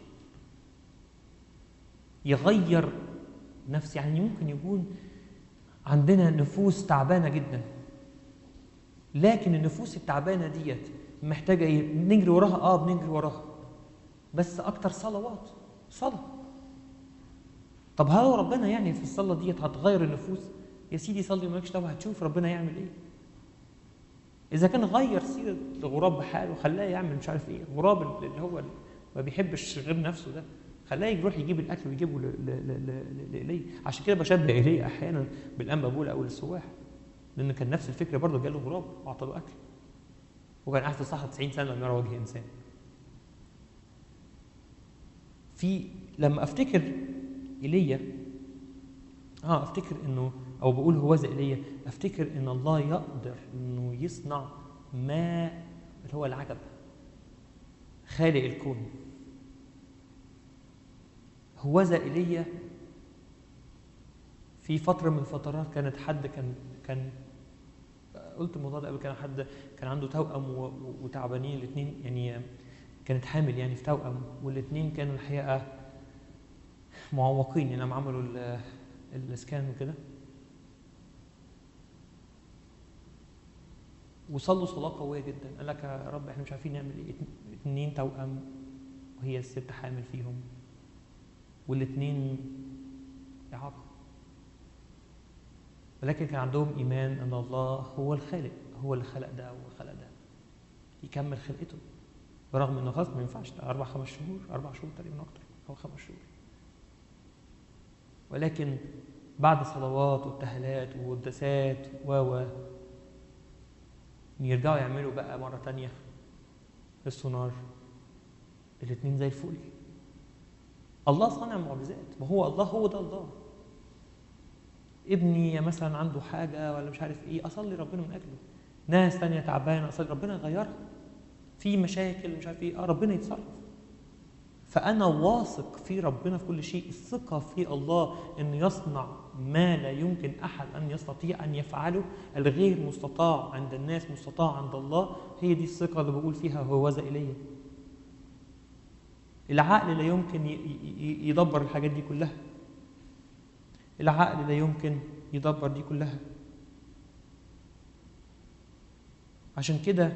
يغير نفس يعني ممكن يكون عندنا نفوس تعبانه جدا لكن النفوس التعبانه ديت محتاجه ايه بنجري وراها اه بنجري وراها بس اكتر صلوات صلاه طب هل ربنا يعني في الصلاه ديت هتغير النفوس يا سيدي صلي ومالكش دعوه هتشوف ربنا يعمل ايه اذا كان غير سيره الغراب بحاله خلاه يعمل مش عارف ايه الغراب اللي هو ما بيحبش غير نفسه ده خلاه يروح يجيب الاكل ويجيبه لايليا عشان كده بشبه ايليا احيانا بالانبا بولا او السواح لان كان نفس الفكره برضه جاله غراب واعطى له اكل وكان قاعد في الصحراء 90 سنه لم يرى وجه انسان في لما افتكر ايليا اه افتكر انه او بقول هو زي ايليا افتكر ان الله يقدر انه يصنع ما اللي هو العجب خالق الكون هوذا ايليا في فتره من الفترات كانت حد كان كان قلت الموضوع ده قبل كان حد كان عنده توأم و- وتعبانين الاثنين يعني كانت حامل يعني في توأم والاثنين كانوا الحقيقه معوقين يعني لما عملوا ال- الاسكان وكده وصلوا صلاه قويه جدا قال لك يا رب احنا مش عارفين نعمل ايه اثنين توأم وهي الست حامل فيهم والاثنين إعاقة ولكن كان عندهم إيمان أن الله هو الخالق هو اللي خلق ده وخلق ده يكمل خلقته برغم انه خلاص ما ينفعش ده اربع خمس شهور اربع شهور تقريبا اكتر او خمس شهور ولكن بعد صلوات وابتهالات وقداسات و و يرجعوا يعملوا بقى مره تانية السونار الاثنين زي الفل الله صانع معجزات ما هو الله هو ده الله ابني مثلا عنده حاجه ولا مش عارف ايه اصلي ربنا من اجله ناس تانية تعبانه اصلي ربنا يغيرها في مشاكل مش عارف ايه اه ربنا يتصرف فانا واثق في ربنا في كل شيء الثقه في الله انه يصنع ما لا يمكن احد ان يستطيع ان يفعله الغير مستطاع عند الناس مستطاع عند الله هي دي الثقه اللي بقول فيها هو ذا الي العقل لا يمكن ي- ي- يدبر الحاجات دي كلها العقل لا يمكن يدبر دي كلها عشان كده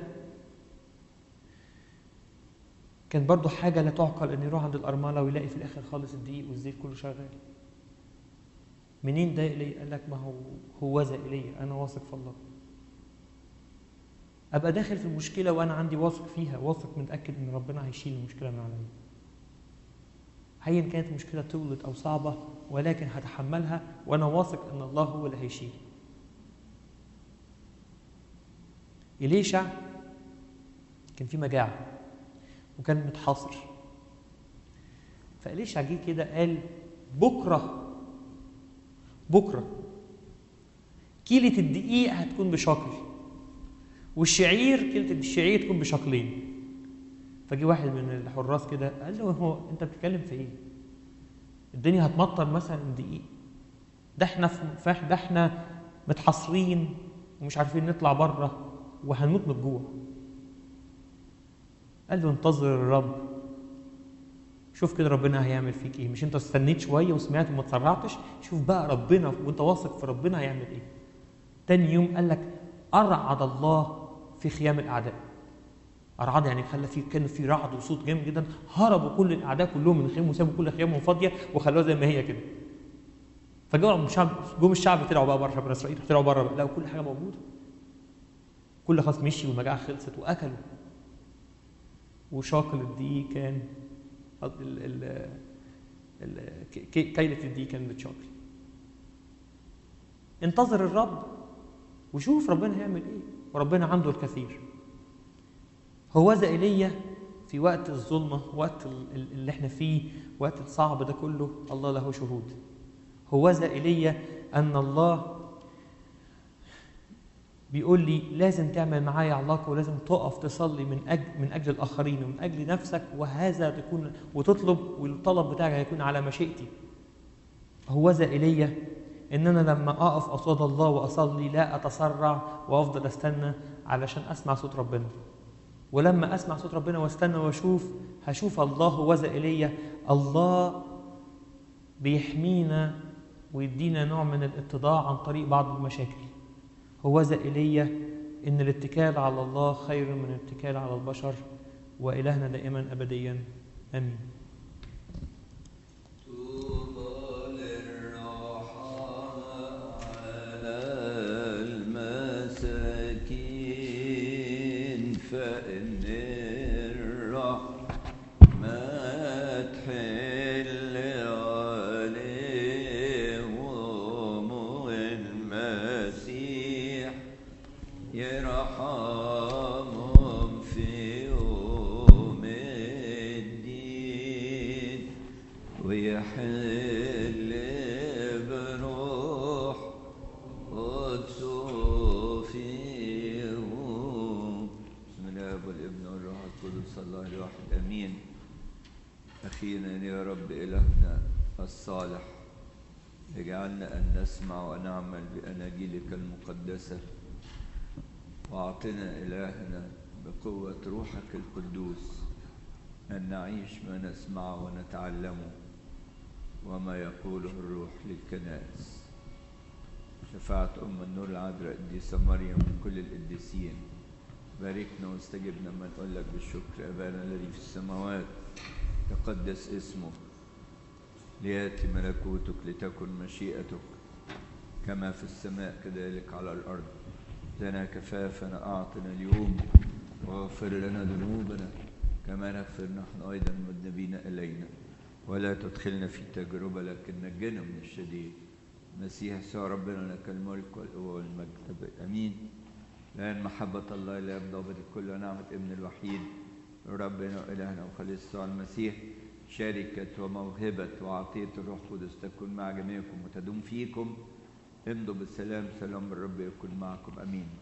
كان برضو حاجة لا تعقل إن يروح عند الأرملة ويلاقي في الآخر خالص الدقيق والزيت كله شغال. منين ده إلي؟ قال لك ما هو هو ذا إلي أنا واثق في الله. أبقى داخل في المشكلة وأنا عندي واثق فيها، واثق متأكد إن ربنا هيشيل المشكلة من عليا. أيا كانت المشكلة طولت أو صعبة ولكن هتحملها وأنا واثق إن الله هو اللي هيشيل. إليشع كان في مجاعة وكان متحاصر فإليشع جه كده قال بكرة بكرة كيلة الدقيق هتكون بشكل والشعير كيلة الشعير تكون بشكلين فجي واحد من الحراس كده قال له هو انت بتتكلم في ايه؟ الدنيا هتمطر مثلا دقيق ده احنا في ده احنا متحاصرين ومش عارفين نطلع بره وهنموت من الجوع قال له انتظر الرب شوف كده ربنا هيعمل فيك ايه مش انت استنيت شويه وسمعت وما تسرعتش شوف بقى ربنا وانت واثق في ربنا هيعمل ايه تاني يوم قال لك ارعد الله في خيام الاعداء ارعد يعني خلى في كان في رعد وصوت جامد جدا هربوا كل الاعداء كلهم من الخيام وسابوا كل خيامهم فاضيه وخلوها زي ما هي كده فجم الشعب جم الشعب طلعوا بقى بره بني اسرائيل طلعوا بره لقوا كل حاجه موجوده كل خلاص مشي والمجاعه خلصت واكلوا وشاكل الدقيق كان ال ال ال كيلة الدقيق كانت بتشاكل انتظر الرب وشوف ربنا هيعمل ايه وربنا عنده الكثير هو ذا ايليا في وقت الظلمه وقت اللي احنا فيه وقت الصعب ده كله الله له شهود هو ذا ايليا ان الله بيقول لي لازم تعمل معايا علاقه ولازم تقف تصلي من اجل من اجل الاخرين ومن اجل نفسك وهذا تكون وتطلب والطلب بتاعك هيكون على مشيئتي. هو ذا ايليا ان انا لما اقف قصاد الله واصلي لا اتسرع وافضل استنى علشان اسمع صوت ربنا. ولما اسمع صوت ربنا واستنى واشوف هشوف الله هو ذا ايليا الله بيحمينا ويدينا نوع من الاتضاع عن طريق بعض المشاكل. هو ذا إيليا إن الاتكال على الله خير من الاتكال على البشر وإلهنا دائما أبديا آمين فإن الرحمة تحل عليهم والمسيح يرحمهم في يوم الدين ويحل بروح قدسه فيهم بسم الله والابن والروح القدس الله الواحد امين اخيرا يا رب الهنا الصالح اجعلنا ان نسمع ونعمل باناجيلك المقدسه واعطنا الهنا بقوه روحك القدوس ان نعيش ما نسمع ونتعلمه وما يقوله الروح للكنائس شفاعة أم النور العذراء القديسة مريم وكل القديسين باركنا واستجبنا ما نقول لك بالشكر أبانا الذي في السماوات تقدس اسمك ليأتي ملكوتك لتكن مشيئتك كما في السماء كذلك على الأرض لنا كفافنا أعطنا اليوم واغفر لنا ذنوبنا كما نغفر نحن أيضا مذنبين إلينا ولا تدخلنا في تجربة لكن نجنا من الشديد مسيح يسوع ربنا لك الملك والقوة والمجد أمين لأن محبة الله لا يبدأ كل ونعمة ابن الوحيد ربنا وإلهنا وخليصة المسيح شركة وموهبة وعطية الروح القدس تكون مع جميعكم وتدوم فيكم امضوا بالسلام سلام الرب يكون معكم أمين